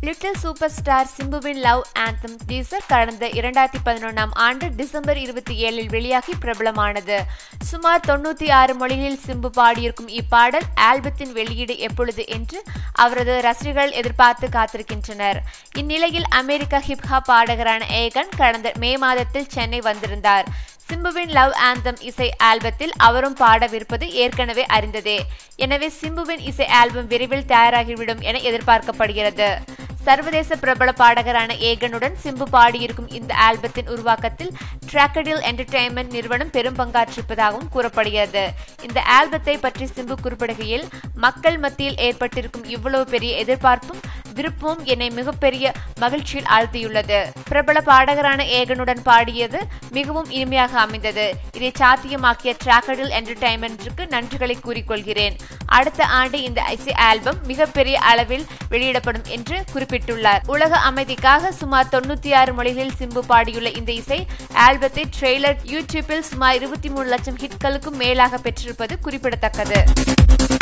little super star சிம்புவின் love anthem teaser கடந்த இரண்டாயிரத்தி பதினொன்றாம் ஆண்டு டிசம்பர் இருபத்தி ஏழில் வெளியாகி பிரபலமானது சுமார் தொண்ணூத்தி ஆறு மொழிகளில் சிம்பு பாடியிருக்கும் இப்பாடல் ஆல்பத்தின் வெளியீடு எப்பொழுது என்று அவரது ரசிகர்கள் எதிர்பார்த்து காத்திருக்கின்றனர் இந்நிலையில் அமெரிக்க ஹிப்ஹாப் பாடகரான ஏகன் கடந்த மே மாதத்தில் சென்னை வந்திருந்தார் சிம்புவின் லவ் ஆந்தம் இசை ஆல்பத்தில் அவரும் பாடவிருப்பது ஏற்கனவே அறிந்ததே எனவே சிம்புவின் இசை ஆல்பம் விரைவில் தயாராகிவிடும் என எதிர்பார்க்கப்படுகிறது சர்வதேச பிரபல பாடகரான ஏகனுடன் சிம்பு பாடியிருக்கும் இந்த ஆல்பத்தின் உருவாக்கத்தில் ட்ராக்கடில் என்டர்டெயின்மெண்ட் நிறுவனம் பெரும் பங்காற்றிருப்பதாகவும் கூறப்படுகிறது இந்த ஆல்பத்தை பற்றி சிம்பு குறிப்பிடுகையில் மக்கள் மத்தியில் ஏற்பட்டிருக்கும் இவ்வளவு பெரிய எதிர்பார்ப்பும் விருப்பமும் என்னை மிகப்பெரிய மகிழ்ச்சியில் ஆழ்த்தியுள்ளது பிரபல பாடகரான ஏகனுடன் பாடியது மிகவும் இனிமையாக அமைந்தது இதை சாத்தியமாக்கிய ட்ராக்கடில் என்டர்டைன்மெண்ட்டுக்கு நன்றிகளை கூறிக்கொள்கிறேன் அடுத்த ஆண்டு இந்த இசை ஆல்பம் மிகப்பெரிய அளவில் வெளியிடப்படும் என்று குறிப்பிட்டுள்ளார் உலக அமைதிக்காக சுமார் தொண்ணூத்தி ஆறு மொழிகளில் சிம்பு பாடியுள்ள இந்த இசை ஆல்பத்தை ட்ரெய்லர் யூடியூப்பில் சுமார் இருபத்தி மூணு லட்சம் ஹிட்களுக்கும் மேலாக பெற்றிருப்பது குறிப்பிடத்தக்கது